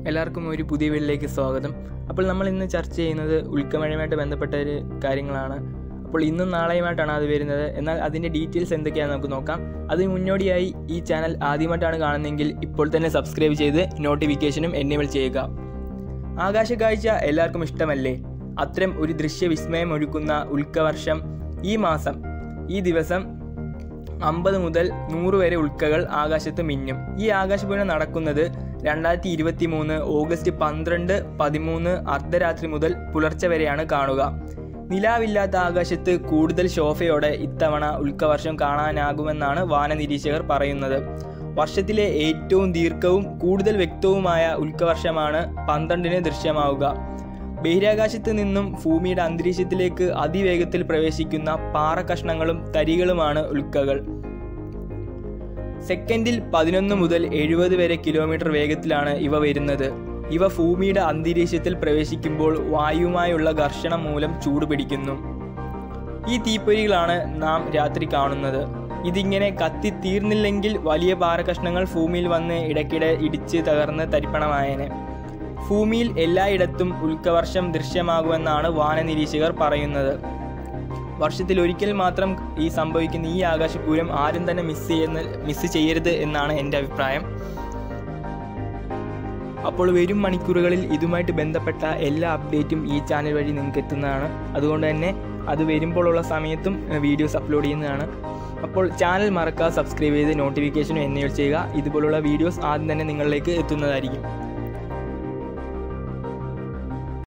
എല്ലാവർക്കും ഒരു പുതിയ വീട്ടിലേക്ക് സ്വാഗതം അപ്പോൾ നമ്മൾ ഇന്ന് ചർച്ച ചെയ്യുന്നത് ഉൽക്കമഴയുമായിട്ട് ബന്ധപ്പെട്ട ഒരു കാര്യങ്ങളാണ് അപ്പോൾ ഇന്നും നാളെയുമായിട്ടാണ് അത് വരുന്നത് എന്നാൽ അതിൻ്റെ ഡീറ്റെയിൽസ് എന്തൊക്കെയാണെന്ന് നമുക്ക് നോക്കാം അതിന് മുന്നോടിയായി ഈ ചാനൽ ആദ്യമായിട്ടാണ് കാണുന്നതെങ്കിൽ ഇപ്പോൾ തന്നെ സബ്സ്ക്രൈബ് ചെയ്ത് നോട്ടിഫിക്കേഷനും എനേബിൾ ചെയ്യുക ആകാശക്കാഴ്ച എല്ലാവർക്കും ഇഷ്ടമല്ലേ അത്തരം ഒരു ദൃശ്യവിസ്മയം ഒരുക്കുന്ന ഉൽക്കവർഷം ഈ മാസം ഈ ദിവസം അമ്പത് മുതൽ നൂറ് വരെ ഉൽക്കകൾ ആകാശത്ത് മിന്നും ഈ ആകാശപൂരം നടക്കുന്നത് രണ്ടായിരത്തി ഇരുപത്തി മൂന്ന് ഓഗസ്റ്റ് പന്ത്രണ്ട് പതിമൂന്ന് അർദ്ധരാത്രി മുതൽ പുലർച്ചെ വരെയാണ് കാണുക നിലാവില്ലാത്ത ആകാശത്ത് കൂടുതൽ ശോഭയോടെ ഇത്തവണ ഉൽക്കവർഷം കാണാനാകുമെന്നാണ് വാനനിരീക്ഷകർ പറയുന്നത് വർഷത്തിലെ ഏറ്റവും ദീർഘവും കൂടുതൽ വ്യക്തവുമായ ഉൽക്കവർഷമാണ് പന്ത്രണ്ടിന് ദൃശ്യമാവുക ബഹിരാകാശത്ത് നിന്നും ഭൂമിയുടെ അന്തരീക്ഷത്തിലേക്ക് അതിവേഗത്തിൽ പ്രവേശിക്കുന്ന പാറക്കഷ്ണങ്ങളും തരികളുമാണ് ഉൽക്കകൾ സെക്കൻഡിൽ പതിനൊന്ന് മുതൽ എഴുപത് വരെ കിലോമീറ്റർ വേഗത്തിലാണ് ഇവ വരുന്നത് ഇവ ഭൂമിയുടെ അന്തരീക്ഷത്തിൽ പ്രവേശിക്കുമ്പോൾ വായുവുമായുള്ള ഘർഷണം മൂലം ചൂടുപിടിക്കുന്നു ഈ തീപ്പൊരികളാണ് നാം രാത്രി കാണുന്നത് ഇതിങ്ങനെ കത്തി തീർന്നില്ലെങ്കിൽ വലിയ പാറക്കഷ്ണങ്ങൾ ഭൂമിയിൽ വന്ന് ഇടയ്ക്കിടെ ഇടിച്ച് തകർന്ന് തരിപ്പണമായേനെ ഭൂമിയിൽ എല്ലായിടത്തും ഉൽക്കവർഷം ദൃശ്യമാകുമെന്നാണ് വാനനിരീക്ഷകർ പറയുന്നത് വർഷത്തിൽ ഒരിക്കൽ മാത്രം ഈ സംഭവിക്കുന്ന ഈ ആകാശപൂരം ആരും തന്നെ മിസ് ചെയ്യുന്ന മിസ് ചെയ്യരുത് എന്നാണ് എൻ്റെ അഭിപ്രായം അപ്പോൾ വരും മണിക്കൂറുകളിൽ ഇതുമായിട്ട് ബന്ധപ്പെട്ട എല്ലാ അപ്ഡേറ്റും ഈ ചാനൽ വഴി നിങ്ങൾക്ക് എത്തുന്നതാണ് അതുകൊണ്ട് തന്നെ അത് വരുമ്പോഴുള്ള സമയത്തും വീഡിയോസ് അപ്ലോഡ് ചെയ്യുന്നതാണ് അപ്പോൾ ചാനൽ മറക്കാതെ സബ്സ്ക്രൈബ് ചെയ്ത് നോട്ടിഫിക്കേഷനും എനേബിൾ ചെയ്യുക ഇതുപോലുള്ള വീഡിയോസ് ആദ്യം തന്നെ നിങ്ങളിലേക്ക് എത്തുന്നതായിരിക്കും